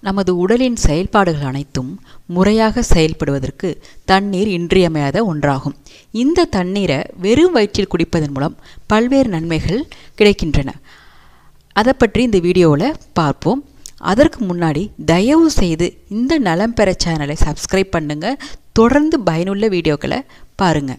நமது உடலின் செயல்பாடுகள் அனைத்தும் முறையாக செயல்படுவதற்கு தண்ணீர் இன்றியமையாத ஒன்றாகும் இந்த தண்ணீரை வெறும் வயிற்றில் குடிப்பதன் மூலம் பல்வேறு நன்மைகள் கிடைக்கின்றன அதை பற்றி இந்த வீடியோவில் பார்ப்போம் அதற்கு முன்னாடி தயவு செய்து இந்த நலம் பெற சேனலை சப்ஸ்கிரைப் பண்ணுங்க தொடர்ந்து பயனுள்ள வீடியோக்களை பாருங்க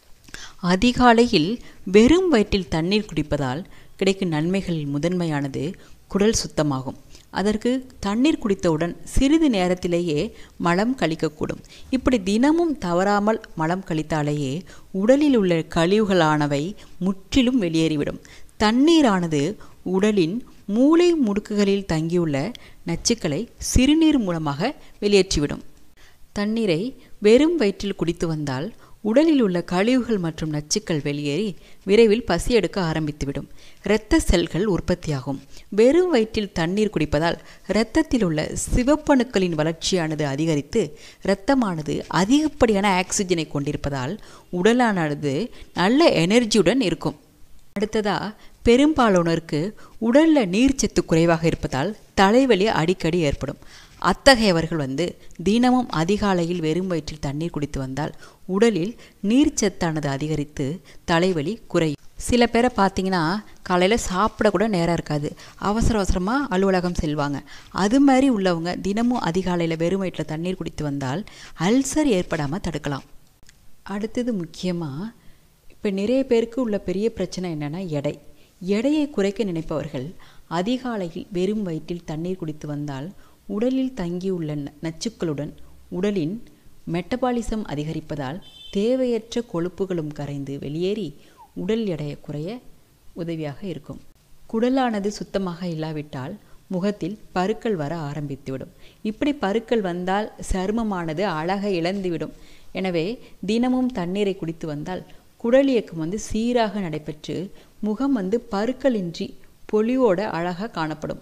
அதிகாலையில் வெறும் வயிற்றில் தண்ணீர் குடிப்பதால் கிடைக்கும் நன்மைகளில் முதன்மையானது குடல் சுத்தமாகும் அதற்கு தண்ணீர் குடித்தவுடன் சிறிது நேரத்திலேயே மலம் கழிக்கக்கூடும் இப்படி தினமும் தவறாமல் மலம் கழித்தாலேயே உடலில் உள்ள கழிவுகளானவை முற்றிலும் வெளியேறிவிடும் தண்ணீரானது உடலின் மூளை முடுக்குகளில் தங்கியுள்ள நச்சுக்களை சிறுநீர் மூலமாக வெளியேற்றிவிடும் தண்ணீரை வெறும் வயிற்றில் குடித்து வந்தால் உடலில் உள்ள கழிவுகள் மற்றும் நச்சுக்கள் வெளியேறி விரைவில் பசி எடுக்க ஆரம்பித்துவிடும் இரத்த செல்கள் உற்பத்தியாகும் வெறும் வயிற்றில் தண்ணீர் குடிப்பதால் இரத்தத்தில் உள்ள சிவப்பணுக்களின் வளர்ச்சியானது அதிகரித்து இரத்தமானது அதிகப்படியான ஆக்சிஜனை கொண்டிருப்பதால் உடலானது நல்ல எனர்ஜியுடன் இருக்கும் அடுத்ததா பெரும்பாலானோருக்கு உடலில் நீர்ச்சத்து குறைவாக இருப்பதால் தலைவலி அடிக்கடி ஏற்படும் அத்தகையவர்கள் வந்து தினமும் அதிகாலையில் வெறும் வயிற்றில் தண்ணீர் குடித்து வந்தால் உடலில் நீர்ச்சத்தானது அதிகரித்து தலைவலி குறையும் சில பேரை பார்த்தீங்கன்னா காலையில் சாப்பிட கூட நேரம் இருக்காது அவசர அவசரமாக அலுவலகம் செல்வாங்க அது மாதிரி உள்ளவங்க தினமும் அதிகாலையில் வெறும் வயிற்றில் தண்ணீர் குடித்து வந்தால் அல்சர் ஏற்படாமல் தடுக்கலாம் அடுத்தது முக்கியமாக இப்போ நிறைய பேருக்கு உள்ள பெரிய பிரச்சனை என்னென்னா எடை எடையை குறைக்க நினைப்பவர்கள் அதிகாலையில் வெறும் வயிற்றில் தண்ணீர் குடித்து வந்தால் உடலில் தங்கியுள்ள நச்சுக்களுடன் உடலின் மெட்டபாலிசம் அதிகரிப்பதால் தேவையற்ற கொழுப்புகளும் கரைந்து வெளியேறி உடல் எடையை குறைய உதவியாக இருக்கும் குடலானது சுத்தமாக இல்லாவிட்டால் முகத்தில் பருக்கள் வர ஆரம்பித்துவிடும் இப்படி பருக்கள் வந்தால் சருமமானது அழகை இழந்துவிடும் எனவே தினமும் தண்ணீரை குடித்து வந்தால் குடல் இயக்கம் வந்து சீராக நடைபெற்று முகம் வந்து பருக்களின்றி பொலிவோட அழகாக காணப்படும்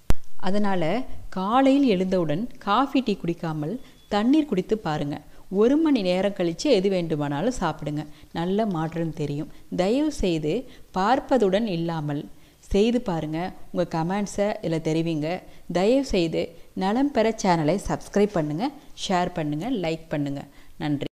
அதனால் காலையில் எழுந்தவுடன் காஃபி டீ குடிக்காமல் தண்ணீர் குடித்து பாருங்கள் ஒரு மணி நேரம் கழித்து எது வேண்டுமானாலும் சாப்பிடுங்க நல்ல மாற்றம் தெரியும் தயவு செய்து பார்ப்பதுடன் இல்லாமல் செய்து பாருங்கள் உங்கள் கமெண்ட்ஸை இதில் தெரிவிங்க தயவு செய்து நலம் பெற சேனலை சப்ஸ்கிரைப் பண்ணுங்கள் ஷேர் பண்ணுங்கள் லைக் பண்ணுங்கள் நன்றி